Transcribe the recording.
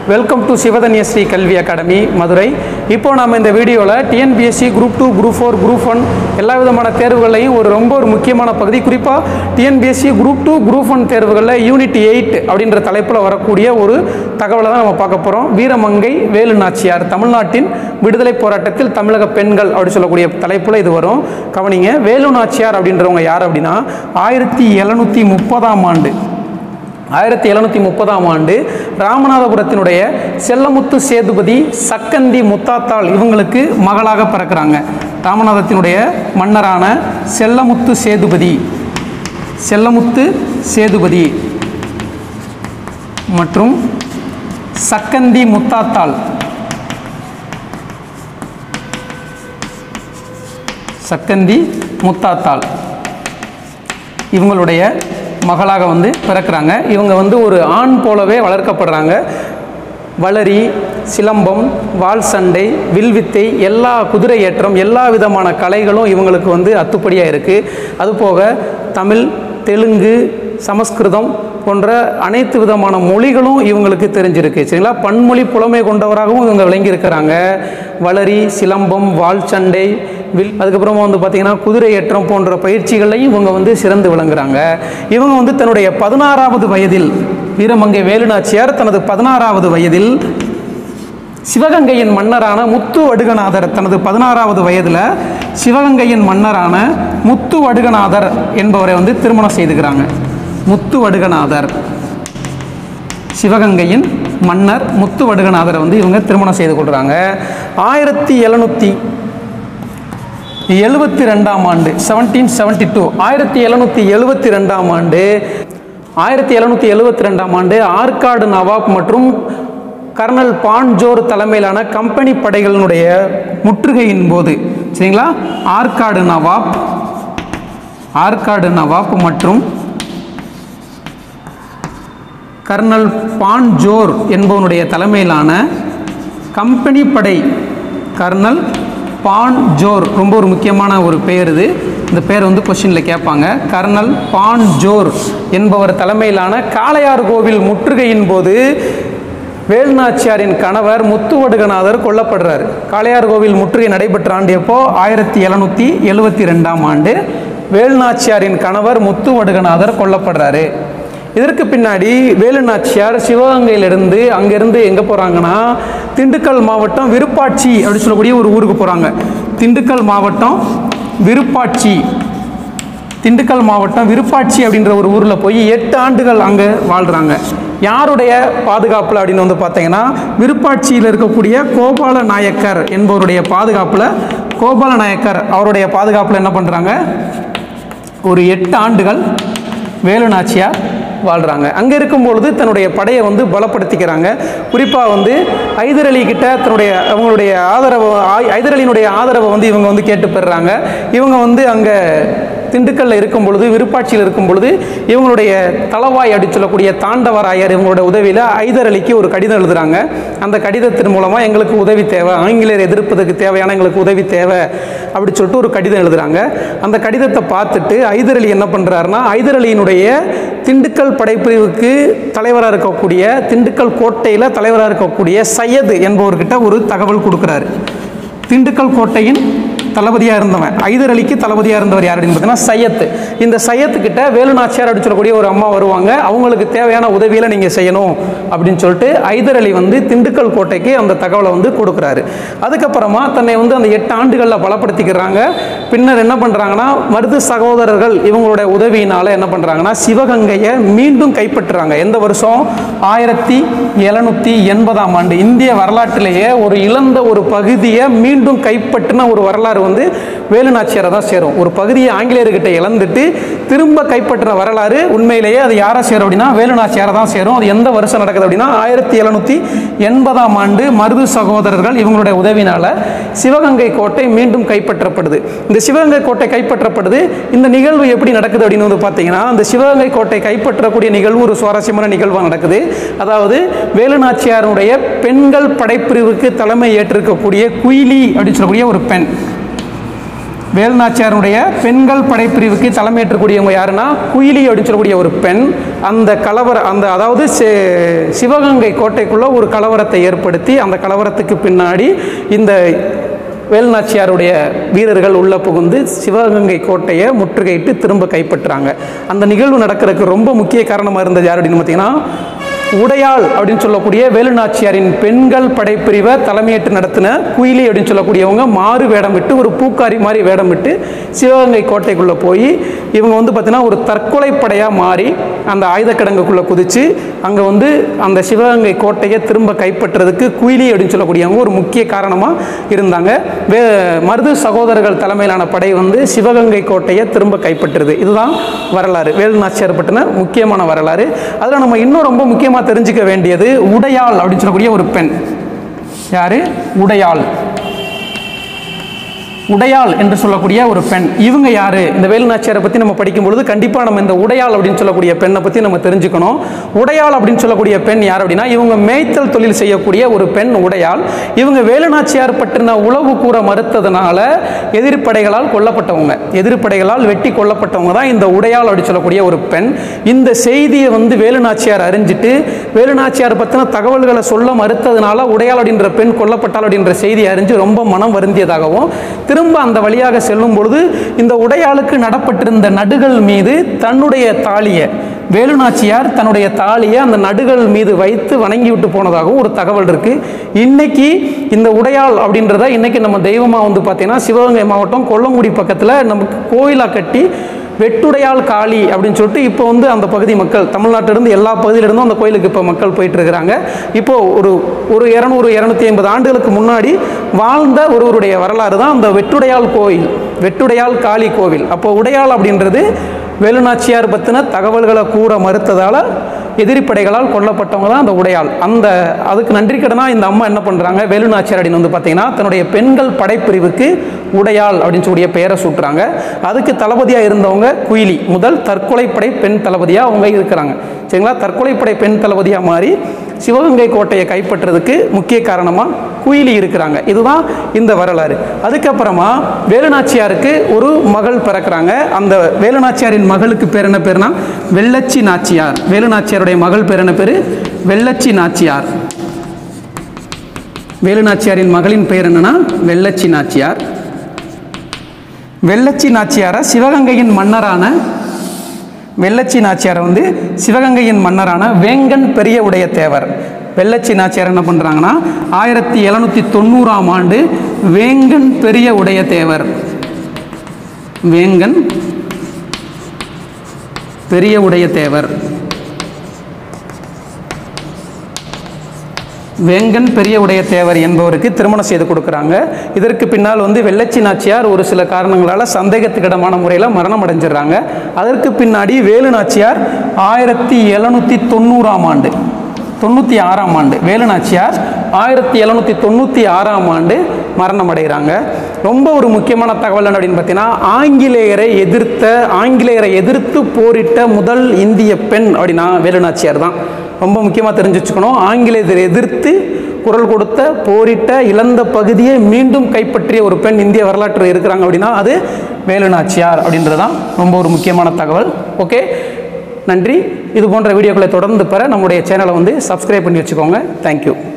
welcome to சிவதன்யஸ்ரீ கல்வி academy Madurai இப்போ நம்ம இந்த வீடியோவில் TNPSC group two group four group one எல்லா விதமான தேர்வுகளையும் ஒரு ரொம்ப ஒரு முக்கியமான பகுதி குறிப்பாக TNPSC group two group one தேர்வுகளில் யூனிட் எயிட் அப்படின்ற தலைப்பில் வரக்கூடிய ஒரு தகவலை தான் நம்ம பார்க்க போகிறோம் வீரமங்கை வேலு நாச்சியார் தமிழ்நாட்டின் விடுதலை போராட்டத்தில் தமிழக பெண்கள் அப்படி சொல்லக்கூடிய தலைப்பில் இது வரும் கவனிங்க வேலு நாச்சியார் அப்படின்றவங்க யார் அப்படின்னா ஆயிரத்தி எழுநூற்றி முப்பதாம் ஆண்டு ஆயிரத்தி எழுநூற்றி முப்பதாம் ஆண்டு ராமநாதபுரத்தினுடைய செல்லமுத்து சேதுபதி சக்கந்தி முத்தாத்தாள் இவங்களுக்கு மகளாக பிறக்கிறாங்க ராமநாதத்தினுடைய மன்னரான செல்லமுத்து சேதுபதி செல்லமுத்து சேதுபதி மற்றும் சக்கந்தி முத்தாத்தாள் சக்கந்தி முத்தாத்தாள் இவங்களுடைய மகளாக வந்து பிறக்கிறாங்க இவங்க வந்து ஒரு ஆண் போலவே வளர்க்கப்படுறாங்க வளரி சிலம்பம் வாள் சண்டை வில்வித்தை எல்லா குதிரை ஏற்றம் எல்லா விதமான கலைகளும் இவங்களுக்கு வந்து அத்துப்படியாக இருக்குது அதுபோக தமிழ் தெலுங்கு சமஸ்கிருதம் போன்ற அனைத்து விதமான மொழிகளும் இவங்களுக்கு தெரிஞ்சிருக்கு சரிங்களா பன்மொழி புலமை கொண்டவராகவும் இவங்க விளங்கியிருக்கிறாங்க வளரி சிலம்பம் வாள் சண்டை வில் அதுக்கப்புறமா வந்து பார்த்திங்கன்னா குதிரை ஏற்றம் போன்ற பயிற்சிகளையும் இவங்க வந்து சிறந்து விளங்குறாங்க இவங்க வந்து தன்னுடைய பதினாறாவது வயதில் வீரமங்கை வேலுநாச்சியார் தனது பதினாறாவது வயதில் சிவகங்கையின் மன்னரான முத்து வடுகநாதர் தனது பதினாறாவது வயதில் சிவகங்கையின் மன்னரான முத்து வடுகநாதர் என்பவரை வந்து திருமணம் செய்துக்கிறாங்க முத்து வடுகநாதர் சிவகங்கையின் மன்னர் முத்து வடுகநாதரை வந்து இவங்க திருமணம் செய்து கொள்கிறாங்க ஆயிரத்தி எழுநூற்றி எழுபத்தி ரெண்டாம் ஆண்டு செவன்டீன் செவன்டி டூ ஆயிரத்தி எழுநூற்றி எழுபத்தி ரெண்டாம் ஆண்டு ஆயிரத்தி எழுநூற்றி எழுபத்தி ரெண்டாம் ஆண்டு ஆற்காடு நவாப் மற்றும் கர்னல் பான்ஜோர் தலைமையிலான கம்பெனி படைகளினுடைய முற்றுகையின் போது சரிங்களா ஆற்காடு நவாப் ஆற்காடு நவாப் மற்றும் கர்னல் பான்ஜோர் என்பவனுடைய தலைமையிலான கம்பெனி படை கர்னல் பான் ஜோர் ரொம்ப ஒரு முக்கியமான ஒரு பெயர் இது இந்த பேர் வந்து கொஸ்டினில் கேட்பாங்க கர்னல் பான் ஜோர் என்பவர் தலைமையிலான காளையார் கோவில் முற்றுகையின் போது வேல்நாச்சியாரின் கணவர் முத்துவடுகநாதர் கொல்லப்படுறார் காளையார் கோவில் முற்றுகை நடைபெற்ற ஆண்டு எப்போ ஆயிரத்தி எழுநூற்றி எழுபத்தி ரெண்டாம் ஆண்டு வேல்நாச்சியாரின் கணவர் முத்துவடுகநாதர் கொல்லப்படுறாரு இதற்கு பின்னாடி வேலுநாச்சியார் சிவகங்கையிலிருந்து அங்கேருந்து எங்கே போகிறாங்கன்னா திண்டுக்கல் மாவட்டம் விருப்பாட்சி அப்படின்னு சொல்லக்கூடிய ஒரு ஊருக்கு போகிறாங்க திண்டுக்கல் மாவட்டம் விருப்பாட்சி திண்டுக்கல் மாவட்டம் விருப்பாட்சி அப்படின்ற ஒரு ஊரில் போய் எட்டு ஆண்டுகள் அங்கே வாழ்கிறாங்க யாருடைய பாதுகாப்பில் அப்படின்னு வந்து பார்த்தீங்கன்னா விருப்பாட்சியில் இருக்கக்கூடிய கோபால நாயக்கர் என்பவருடைய பாதுகாப்பில் கோபால நாயக்கர் அவருடைய பாதுகாப்பில் என்ன பண்ணுறாங்க ஒரு எட்டு ஆண்டுகள் வேலுநாச்சியார் வாழ்கிறாங்க அங்கே இருக்கும்பொழுது தன்னுடைய படையை வந்து பலப்படுத்திக்கிறாங்க குறிப்பாக வந்து ஐதர் அலி கிட்ட தன்னுடைய அவங்களுடைய ஆதரவு ஐதர் அலியினுடைய ஆதரவை வந்து இவங்க வந்து கேட்டு பெறுறாங்க இவங்க வந்து அங்கே திண்டுக்கல்ல இருக்கும் பொழுது விருப்பாட்சியில் இருக்கும் பொழுது இவங்களுடைய தளவாய் அடி சொல்லக்கூடிய தாண்டவராயர் இவங்களோட உதவியில் ஐதர் அலிக்கு ஒரு கடிதம் எழுதுறாங்க அந்த கடிதத்தின் மூலமாக எங்களுக்கு உதவி தேவை ஆங்கிலேயர் எதிர்ப்பதற்கு தேவையான எங்களுக்கு உதவி தேவை அப்படி சொல்லிட்டு ஒரு கடிதம் எழுதுறாங்க அந்த கடிதத்தை பார்த்துட்டு ஐதர் அலி என்ன பண்ணுறாருன்னா ஐதர் அலியினுடைய திண்டுக்கல் படைப்பிரிவுக்கு தலைவராக இருக்கக்கூடிய திண்டுக்கல் கோட்டையில் தலைவராக இருக்கக்கூடிய சையது என்பவர்கிட்ட ஒரு தகவல் கொடுக்குறாரு திண்டுக்கல் கோட்டையின் தளபதியாக இருந்தவன் ஐதர் அலிக்கு தளபதியாக இருந்தவர் யார் அப்படின்னு பார்த்தீங்கன்னா சையத்து இந்த சையத்துக்கிட்ட வேலுநாச்சியார் அப்படின்னு சொல்லக்கூடிய ஒரு அம்மா வருவாங்க அவங்களுக்கு தேவையான உதவியில் நீங்கள் செய்யணும் அப்படின்னு சொல்லிட்டு ஐதர் அலி வந்து திண்டுக்கல் கோட்டைக்கு அந்த தகவலை வந்து கொடுக்குறாரு அதுக்கப்புறமா தன்னை வந்து அந்த எட்டு ஆண்டுகளில் பலப்படுத்திக்கிறாங்க பின்னர் என்ன பண்ணுறாங்கன்னா மருது சகோதரர்கள் இவங்களுடைய உதவியினால் என்ன பண்ணுறாங்கன்னா சிவகங்கையை மீண்டும் கைப்பற்றுறாங்க எந்த வருஷம் ஆயிரத்தி எழுநூற்றி எண்பதாம் ஆண்டு இந்திய வரலாற்றிலேயே ஒரு இழந்த ஒரு பகுதியை மீண்டும் கைப்பற்றின ஒரு வரலாறு வந்து வேலுநாச்சியாரை தான் சேரும் ஒரு பகுதியை ஆங்கிலேயர்கிட்ட இழந்துட்டு திரும்ப கைப்பற்றின வரலாறு உண்மையிலேயே அது யாரை சேரும் அப்படின்னா வேலுநாச்சியாரை தான் சேரும் அது எந்த வருஷம் நடக்குது அப்படின்னா ஆயிரத்தி எழுநூற்றி எண்பதாம் ஆண்டு மருது சகோதரர்கள் இவங்களுடைய உதவினால் சிவகங்கை கோட்டை மீண்டும் கைப்பற்றப்படுது இந்த சிவகங்கை கோட்டை கைப்பற்றப்படுது இந்த நிகழ்வு எப்படி நடக்குது அப்படின்னு வந்து பார்த்தீங்கன்னா அந்த சிவகங்கை கோட்டை கைப்பற்றக்கூடிய நிகழ்வு ஒரு சுவாரஸ்யமான நிகழ்வாக நடக்குது அதாவது வேலுநாச்சியாருடைய பெண்கள் படைப்பிரிவுக்கு தலைமை ஏற்றிருக்கக்கூடிய குயிலி அப்படின்னு சொல்லக்கூடிய ஒரு பெண் வேலுநாச்சியாருடைய பெண்கள் படைப்பிரிவுக்கு தலைமையேற்றக்கூடியவங்க யாருன்னா குயிலி அப்படின்னு சொல்லக்கூடிய ஒரு பெண் அந்த கலவர அந்த அதாவது சி- சிவகங்கை கோட்டைக்குள்ள ஒரு கலவரத்தை ஏற்படுத்தி அந்த கலவரத்துக்கு பின்னாடி இந்த வேலுநாச்சியாருடைய வீரர்கள் உள்ள புகுந்து சிவகங்கை கோட்டையை முற்றுகையிட்டு திரும்ப கைப்பற்றுறாங்க அந்த நிகழ்வு நடக்கிறதுக்கு ரொம்ப முக்கிய காரணமாக இருந்தது யார் அப்படின்னு பார்த்தீங்கன்னா உடையாள் அப்படின்னு சொல்லக்கூடிய வேலுநாச்சியாரின் பெண்கள் படைப்பிரிவை தலைமையேற்று நடத்தின குயிலி அப்படின்னு சொல்லக்கூடியவங்க மாறு வேடம் விட்டு ஒரு பூக்காரி மாதிரி வேடம் விட்டு சிவகங்கை கோட்டைக்குள்ளே போய் இவங்க வந்து பார்த்தீங்கன்னா ஒரு தற்கொலை படையாக மாறி அந்த ஆயுதக்கிடங்குக்குள்ளே குதிச்சு அங்கே வந்து அந்த சிவகங்கை கோட்டையை திரும்ப கைப்பற்றுறதுக்கு குயிலி அப்படின்னு சொல்லக்கூடியவங்க ஒரு முக்கிய காரணமாக இருந்தாங்க வே மருது சகோதரர்கள் தலைமையிலான படை வந்து சிவகங்கை கோட்டையை திரும்ப கைப்பற்றுறது இதுதான் வரலாறு வேலுநாச்சியார் பற்றின முக்கியமான வரலாறு அதில் நம்ம இன்னும் ரொம்ப முக்கியமாக தெரிஞ்சுக்க வேண்டியது உடையாள் அப்படின்னு சொல்லக்கூடிய ஒரு பெண் யாரு உடையாள் உடையாள் என்று சொல்லக்கூடிய ஒரு பெண் இவங்க யாரு இந்த வேலுநாச்சியாரை பற்றி நம்ம படிக்கும் பொழுது கண்டிப்பாக நம்ம இந்த உடையாள் அப்படின்னு சொல்லக்கூடிய பெண்ணை பற்றி நம்ம தெரிஞ்சுக்கணும் உடையாள் அப்படின்னு சொல்லக்கூடிய பெண் யார் அப்படின்னா இவங்க மேய்த்தல் தொழில் செய்யக்கூடிய ஒரு பெண் உடையாள் இவங்க வேலுநாச்சியார் பற்றின உளவு கூற மறுத்ததுனால எதிர்ப்படைகளால் கொல்லப்பட்டவங்க எதிர்ப்படைகளால் வெட்டி கொல்லப்பட்டவங்க தான் இந்த உடையாள் அப்படின்னு சொல்லக்கூடிய ஒரு பெண் இந்த செய்தியை வந்து வேலுநாச்சியார் அறிஞ்சிட்டு வேலுநாச்சியார் பற்றின தகவல்களை சொல்ல மறுத்ததுனால உடையாள் அப்படின்ற பெண் கொல்லப்பட்டாள் அப்படின்ற செய்தி அறிஞ்சு ரொம்ப மனம் வருந்தியதாகவும் திரும்ப அந்த வழியாக செல்லும் பொழுது இந்த உடையாளுக்கு நடப்பட்டிருந்த நடுகள் மீது தன்னுடைய தாலியை வேலுநாச்சியார் தன்னுடைய தாலியை அந்த நடுகள் மீது வைத்து வணங்கி விட்டு போனதாகவும் ஒரு தகவல் இருக்கு இன்னைக்கு இந்த உடையாள் அப்படின்றத இன்னைக்கு நம்ம தெய்வமாக வந்து பார்த்தீங்கன்னா சிவகங்கை மாவட்டம் கொல்லங்குடி பக்கத்தில் நமக்கு கோயிலாக கட்டி வெட்டுடையாள் காளி அப்படின்னு சொல்லிட்டு இப்போ வந்து அந்த பகுதி மக்கள் தமிழ்நாட்டிலிருந்து எல்லா பகுதியிலிருந்தும் அந்த கோயிலுக்கு இப்போ மக்கள் போயிட்டு இருக்கிறாங்க இப்போ ஒரு ஒரு இரநூறு இரநூத்தி ஐம்பது ஆண்டுகளுக்கு முன்னாடி வாழ்ந்த ஒருவருடைய வரலாறு தான் அந்த வெட்டுடையாள் கோயில் வெட்டுடையாள் காளி கோவில் அப்போ உடையாள் அப்படின்றது வேலுநாச்சியார் பற்றின தகவல்களை கூற மறுத்ததால் எதிரிப்படைகளால் கொல்லப்பட்டவங்க தான் அந்த உடையாள் அந்த அதுக்கு நன்றி கடனாக இந்த அம்மா என்ன பண்ணுறாங்க வேலுநாச்சியார் அப்படின்னு வந்து பார்த்தீங்கன்னா தன்னுடைய பெண்கள் படைப்பிரிவுக்கு உடையாள் அப்படின்னு சொல்லக்கூடிய பெயரை சூட்டுறாங்க அதுக்கு தளபதியாக இருந்தவங்க குயிலி முதல் தற்கொலைப்படை பெண் தளபதியாக அவங்க இருக்கிறாங்க சரிங்களா தற்கொலைப்படை பெண் தளபதியாக மாறி சிவகங்கை கோட்டையை கைப்பற்றுறதுக்கு முக்கிய காரணமாக குயிலி இருக்கிறாங்க இதுதான் இந்த வரலாறு அதுக்கப்புறமா வேலுநாச்சியாருக்கு ஒரு மகள் பிறக்கிறாங்க அந்த வேலுநாச்சியாரின் மகளுக்கு பேர் என்ன பேர்னா வெள்ளச்சி நாச்சியார் வேலுநாச்சியாருடைய மகள் பேர் என்ன பேர் வெள்ளச்சி நாச்சியார் வேலுநாச்சியாரின் மகளின் பெயர் என்னன்னா வெள்ளச்சி நாச்சியார் வெள்ளச்சி நாச்சியாரை சிவகங்கையின் மன்னரான வெள்ளச்சி நாச்சியாரை வந்து சிவகங்கையின் மன்னரான வேங்கன் பெரிய உடைய தேவர் வெள்ளச்சி நாச்சியார் என்ன பண்ணுறாங்கன்னா ஆயிரத்தி எழுநூற்றி தொண்ணூறாம் ஆண்டு வேங்கன் பெரிய உடைய தேவர் வேங்கன் பெரிய உடைய தேவர் வேங்கன் பெரிய உடைய தேவர் என்பவருக்கு திருமணம் செய்து கொடுக்குறாங்க இதற்கு பின்னால் வந்து வெள்ளச்சி நாச்சியார் ஒரு சில காரணங்களால் சந்தேகத்துக்கிடமான முறையில் மரணம் அடைஞ்சிடுறாங்க அதற்கு பின்னாடி வேலு நாச்சியார் ஆயிரத்தி எழுநூற்றி தொண்ணூறாம் ஆண்டு தொண்ணூற்றி ஆறாம் ஆண்டு வேலு நாச்சியார் ஆயிரத்தி எழுநூற்றி தொண்ணூற்றி ஆறாம் ஆண்டு மரணம் அடைகிறாங்க ரொம்ப ஒரு முக்கியமான தகவல் என்ன அப்படின்னு பார்த்தீங்கன்னா ஆங்கிலேயரை எதிர்த்த ஆங்கிலேயரை எதிர்த்து போரிட்ட முதல் இந்திய பெண் அப்படின்னா வேலுநாச்சியார் தான் ரொம்ப முக்கியமாக தெரிஞ்சு வச்சுக்கணும் ஆங்கிலேயரை எதிர்த்து குரல் கொடுத்த போரிட்ட இழந்த பகுதியை மீண்டும் கைப்பற்றிய ஒரு பெண் இந்திய வரலாற்றில் இருக்கிறாங்க அப்படின்னா அது வேலுநாச்சியார் அப்படின்றது தான் ரொம்ப ஒரு முக்கியமான தகவல் ஓகே நன்றி இது போன்ற வீடியோக்களை தொடர்ந்து பெற நம்முடைய சேனலை வந்து சப்ஸ்கிரைப் பண்ணி வச்சுக்கோங்க தேங்க்யூ